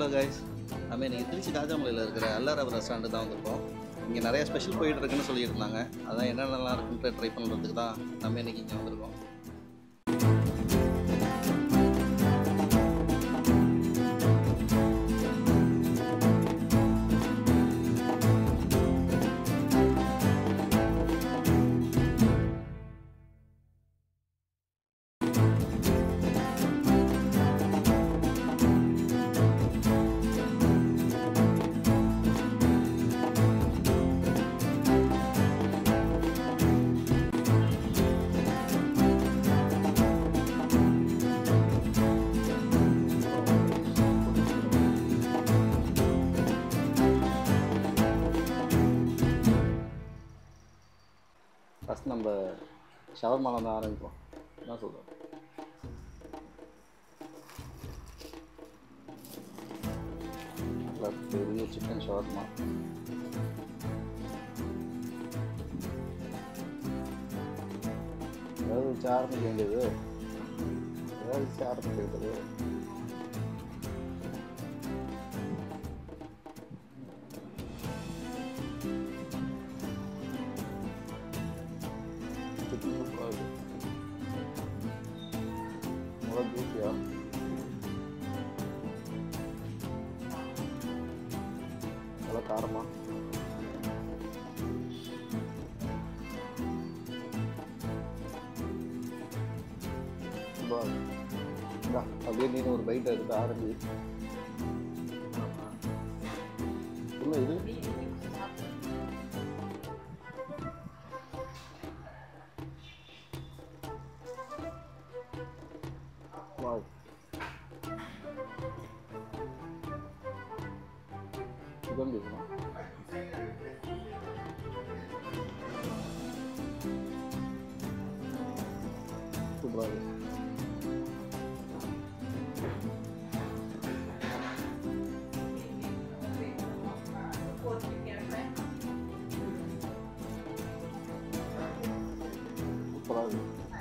Hello guys நம்ம இன்னைக்கு திருச்சி ராஜாமலையில் இருக்கிற அல்லாரா ரெஸ்டாரண்ட் தான் வந்திருக்கோம் இங்கே நிறைய ஸ்பெஷல் போயிட்டு இருக்குன்னு சொல்லிட்டு இருந்தாங்க அதான் என்னென்னலாம் இருக்குன்ட்டு ட்ரை பண்ணுறதுக்கு தான் நம்ம இன்னைக்கு இங்கே வந்திருக்கோம் ஃபஸ்ட் நம்ம ஷவர்மால தான் ஆரம்பிப்போம் என்ன சொல்கிறோம் பெரிய சிக்கன் ஷவர்மா ஏதாவது வச்சு ஆரம்பிக்க வேண்டியது ஏதாவது வச்சு ஆரம்பிக்க வேண்டியது சிக்கன் சூப்பராக இருக்கு நல்லா ஜூஸியா நல்லா காரமா சூப்பரா இருக்கு. இந்தா, அப்படியே நீ ஒரு பைட் எடுத்து ஆரம்பி இல்லை இது Wow. Chicken bisa. Super lagi. Super lagi.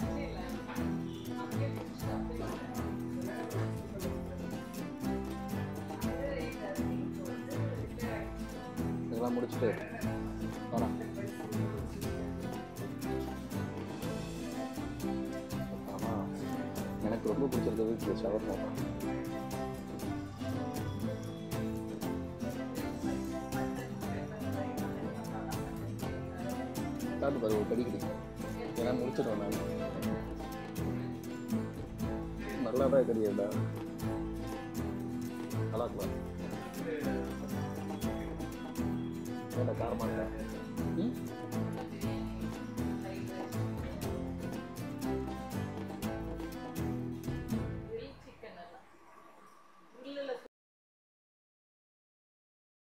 இதெல்லாம் முடிச்சுட்டு வரேன் ஆமாம் எனக்கு ரொம்ப பிடிச்சிருந்தது இந்த ஷவர்மா தான் காட்டு பாரு ஒரு கடி கிடைக்கும் ஏன்னா முடிச்சிடுவேன் நான் நல்லா தான் கிடையாதுடா நல்லா இருக்கலாம் ஏன்டா காரமாக இருக்கா ம்